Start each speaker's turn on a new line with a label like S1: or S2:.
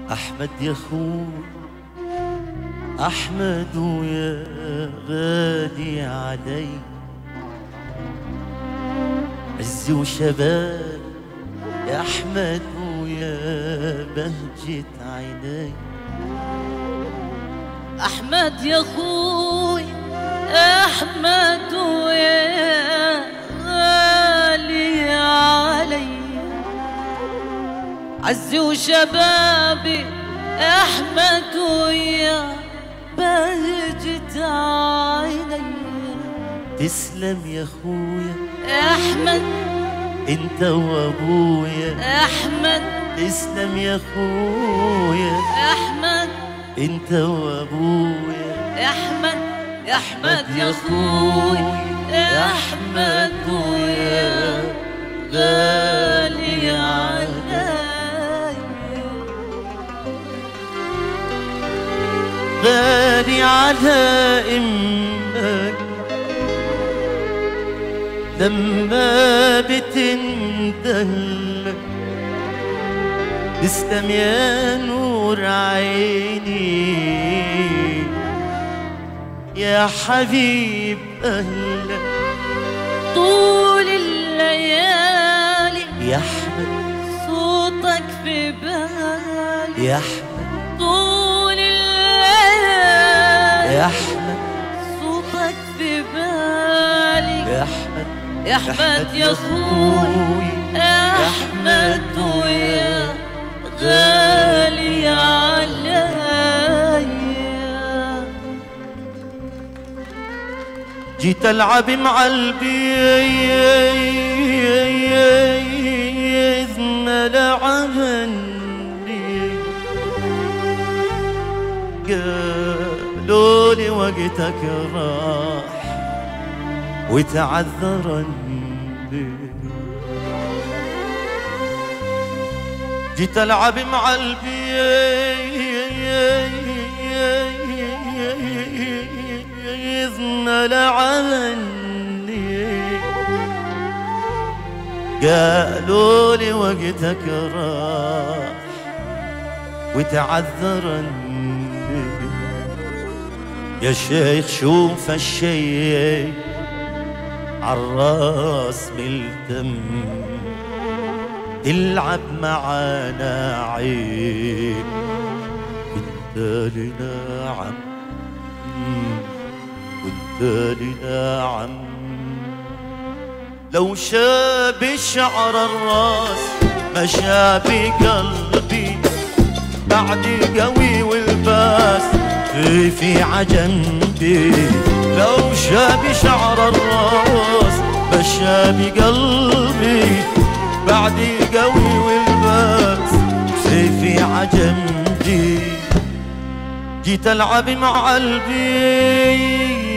S1: أحمد يا خوي أحمد ويا غالي علي عز وشباب يا أحمد ويا بهجة عيني
S2: أحمد يا خوي أحمد ويا غالي علي عزي وشبابي أحمد ويا بهجة عيني
S1: تسلم يا خويا
S2: أحمد
S1: انت وابويا
S2: أحمد
S1: تسلم يا خويا
S2: أحمد
S1: انت وابويا
S2: أحمد يا أحمد يا خوي يا أحمد ويا غالي علي
S1: غالي على امك لما بتندهلك تسلم يا نور عيني يا حبيب اهلك
S2: طول الليالي
S1: يا احمد
S2: صوتك في بالي
S1: يا احمد
S2: طول الليالي
S1: يا احمد
S2: صوتك في بالي
S1: يا احمد
S2: يا أحمد يا خوي يا أحمد ويا غالي علي
S1: جيت العب مع البيض لعبني قالوا لي وقتك راح وتعذرني جيت العب مع البيض لعبني قالوا لي وقتك راح وتعذرني يا شيخ شوف الشيخ عالراس ملتم تلعب معانا عيب وانت لنا عم وانت لنا عم لو شاب شعر الراس ما شاب قلبي بعد قوي والباس في في عجنبي لو شاب شعر الراس ما شاب قلبي بعد قوي والباس سيفي عجمدي جيت العب مع البي